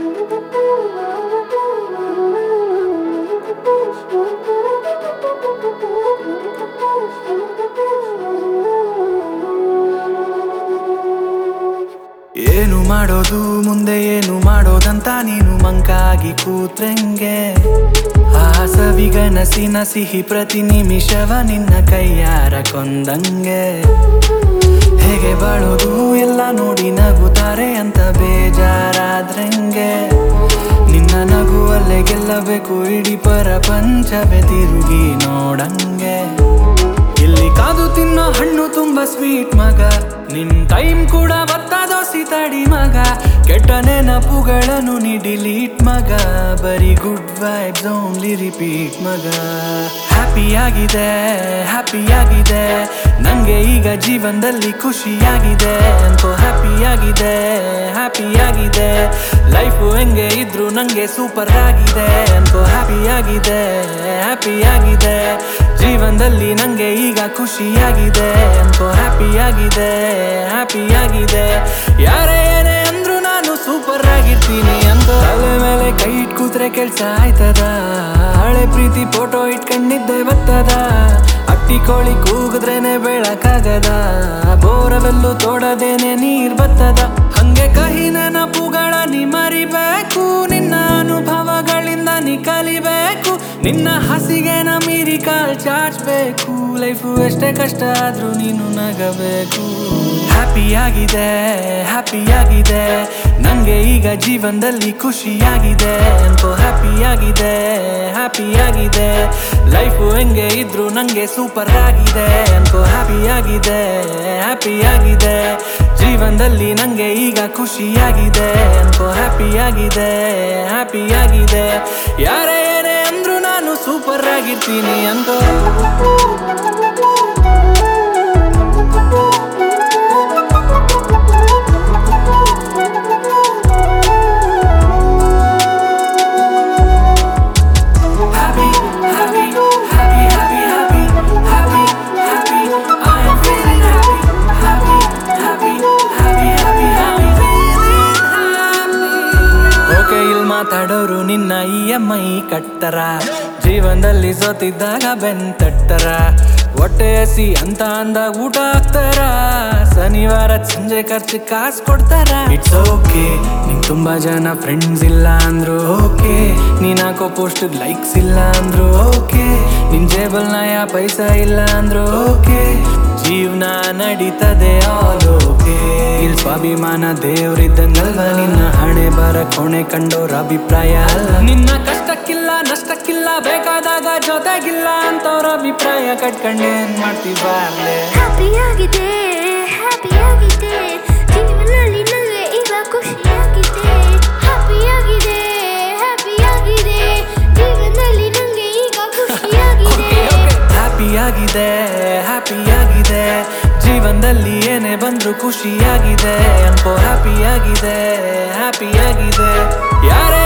ಏನು ಮಾಡೋದು ಮುಂದೆ ಏನು ಮಾಡೋದಂತ ನೀನು ಮಂಕಾಗಿ ಕೂತ್ರಂಗೆ ಆ ಸವಿಗನಸಿನ ಸಿಹಿ ಪ್ರತಿ ನಿಮಿಷವ ನಿನ್ನ ಕೈಯಾರ ಕೊಂದಂಗೆ ಹೇಗೆ ಬಾಳೋದು ಎಲ್ಲ ನೋಡಿ ನಗುತ್ತಾರೆ ಅಂತ ಬೇಜಾರಾದ್ರಂಗೆ ನಿನ್ನ ನಗುವಲ್ಲೇ ಗೆಲ್ಲಬೇಕು ಇಡೀ ಪ್ರಪಂಚವೇ ತಿರುಗಿ ನೋಡಂಗೆ ಇಲ್ಲಿ ಕಾದು ತಿನ್ನೋ ಹಣ್ಣು ತುಂಬಾ ಸ್ವೀಟ್ ಮಗ ನಿನ್ ಟೈಮ್ ಕೂಡ ಬರ್ತದೋಸಿ ತಡಿ ಮಗ ಕೆಟ್ಟ ನೆನಪುಗಳನ್ನು ನೀ ಡಿಲೀಟ್ ಮಗ ಬರೀ ಗುಡ್ ವೈಬ್ಸ್ ಓನ್ಲಿ ರಿಪೀಟ್ ಮಗ ಹ್ಯಾಪಿ ಆಗಿದೆ ಹ್ಯಾಪಿ ಆಗಿದೆ ನಂಗೆ ಈಗ ಜೀವನದಲ್ಲಿ ಖುಷಿಯಾಗಿದೆ ಅಂತೂ ಹ್ಯಾಪಿ ಆಗಿದೆ ಹ್ಯಾಪಿ ಆಗಿದೆ ಲೈಫು ಹೆಂಗೆ ಇದ್ರು ನಂಗೆ ಸೂಪರ್ ಆಗಿದೆ ಅಂತೂ ಹ್ಯಾಪಿ ಆಗಿದೆ ಹ್ಯಾಪಿ ಆಗಿದೆ ಜೀವನದಲ್ಲಿ ನಂಗೆ ಈಗ ಖುಷಿಯಾಗಿದೆ ಅಂತೂ ಹ್ಯಾಪಿ ಆಗಿದೆ ಹ್ಯಾಪಿ ಆಗಿದೆ ಯಾರೇ ಏನೇ ಅಂದ್ರು ನಾನು ಸೂಪರ್ ಆಗಿರ್ತೀನಿ ಅಂತ ತಲೆ ಮೇಲೆ ಕೈ ಇಟ್ ಕೂತ್ರೆ ಕೆಲ್ಸ ಆಯ್ತದ ಹಳೆ ಪ್ರೀತಿ ಫೋಟೋ ಇಟ್ಕೊಂಡಿದ್ದೆ ಬರ್ತದ ಅಟ್ಟಿ ಕೋಳಿ ಕೂಗಿದ್ರೇನೆ ಬೆಳಕಾಗದ ಬೋರವೆಲ್ಲು ತೋಡದೇನೆ ನೀರ್ ಬರ್ತದ ಹಂಗೆ ಕಹಿ ನೆನಪುಗಳ ನೀ ಮರಿಬೇಕು ನಿನ್ನ ಅನುಭವಗಳಿಂದ ನೀ ಕಲಿಬೇಕು ನಿನ್ನ ಹಸಿಗೆ ನ ಮೀರಿ ಕಾಲ್ ಚಾಚಬೇಕು ಲೈಫು ಎಷ್ಟೇ ಕಷ್ಟ ಆದ್ರೂ ನೀನು ನಗಬೇಕು ಹ್ಯಾಪಿ ಆಗಿದೆ ಹ್ಯಾಪಿ ಆಗಿದೆ ನಂಗೆ ಈಗ ಜೀವನದಲ್ಲಿ ಖುಷಿಯಾಗಿದೆ ಅಂತೂ ಹ್ಯಾಪಿ ಆಗಿದೆ ಹ್ಯಾಪಿ ಆಗಿದೆ ಲೈಫು ಹೆಂಗೆ ಇದ್ರು ನಂಗೆ ಸೂಪರ್ ಆಗಿದೆ ಅಂತೂ ಹ್ಯಾಪಿ ಆಗಿದೆ ಹ್ಯಾಪಿ ಆಗಿದೆ ಜೀವನದಲ್ಲಿ ನಂಗೆ ಈಗ ಖುಷಿಯಾಗಿದೆ ಅಂತೂ ಹ್ಯಾಪಿ ಆಗಿದೆ ಹ್ಯಾಪಿ ಆಗಿದೆ ಯಾರೇ ಏನೇ ಅಂದ್ರು ನಾನು ಸೂಪರ್ ಆಗಿರ್ತೀನಿ ಅಂತ happy, happy, happy, happy, happy, happy, happy. I am feeling happy, happy, happy, happy, happy, happy, feeling happy. Okay ಇಲ್ಲಿ ಮಾತಾಡೋರು ನಿನ್ನ ಇ ಎಂ ಐ ಕಟ್ಟರ ಜೀವನದಲ್ಲಿ ಸೋತಿದ್ದಾಗ ಬೆನ್ ತಟ್ಟರ ಹೊಟ್ಟೆ ಹಸಿ ಅಂತ ಅಂದಾಗ ಊಟ ಹಾಕ್ತಾರ ಶನಿವಾರ ಸಂಜೆ ಖರ್ಚು ಕಾಸು ಕೊಡ್ತಾರ ಇಟ್ಸ್ ಓಕೆ ನಿಂಗ್ ತುಂಬಾ ಜನ ಫ್ರೆಂಡ್ಸ್ ಇಲ್ಲ ಅಂದ್ರು ಓಕೆ ನೀನ್ ಹಾಕೋ ಪೋಸ್ಟ್ ಲೈಕ್ಸ್ ಇಲ್ಲ ಅಂದ್ರು ಓಕೆ ನಿನ್ ಜೇಬಲ್ ನಯ ಪೈಸಾ ಇಲ್ಲ ಅಂದ್ರು ಓಕೆ ಜೀವನ ನಡೀತದೆ ಆಲ್ ಓಕೆ ಇಲ್ ಸ್ವಾಭಿಮಾನ ದೇವ್ರಿದ್ದಂಗಲ್ವ ನಿನ್ನ ಹಣೆ ಬರ ಕೊಣೆ ಕಂಡೋರ ಅಭಿಪ್ರಾಯ ಅಲ್ಲ ನಿನ್ನ ಕಷ್ಟಕ್ಕಿಲ್ಲ ನಷ್ಟಕ್ಕಿಲ್ಲ ಬೇಕಾದಾಗ ಜೊತೆಗಿಲ್ಲ ಅಂತವ್ರ ಅಭಿಪ್ರಾಯ ಕಟ್ಕೊಂಡೇನ್ ಮಾಡ್ತೀವಾರ್ಲೆ ಹ್ಯಾಪಿ ಆಗಿದೆ ಹ್ಯಾಪಿ ಆಗಿದೆ ಜೀವನದಲ್ಲಿ ನನಗೆ ಈಗ ಖುಷಿಯಾಗಿದೆ ಹ್ಯಾಪಿ ಆಗಿದೆ ಹ್ಯಾಪಿ ಆಗಿದೆ ಜೀವನದಲ್ಲಿ ನನಗೆ ಈಗ ಖುಷಿಯಾಗಿದೆ ಹ್ಯಾಪಿ ಆಗಿದೆ ಹ್ಯಾಪಿ ಆಗಿದೆ ಜೀವನದಲ್ಲಿ ಏನೇ ಬಂದ್ರು ಖುಷಿಯಾಗಿದೆ ಅನ್ಕೋ ಹ್ಯಾಪಿ ಆಗಿದೆ ಹ್ಯಾಪಿ ಆಗಿದೆ ಯಾರೇ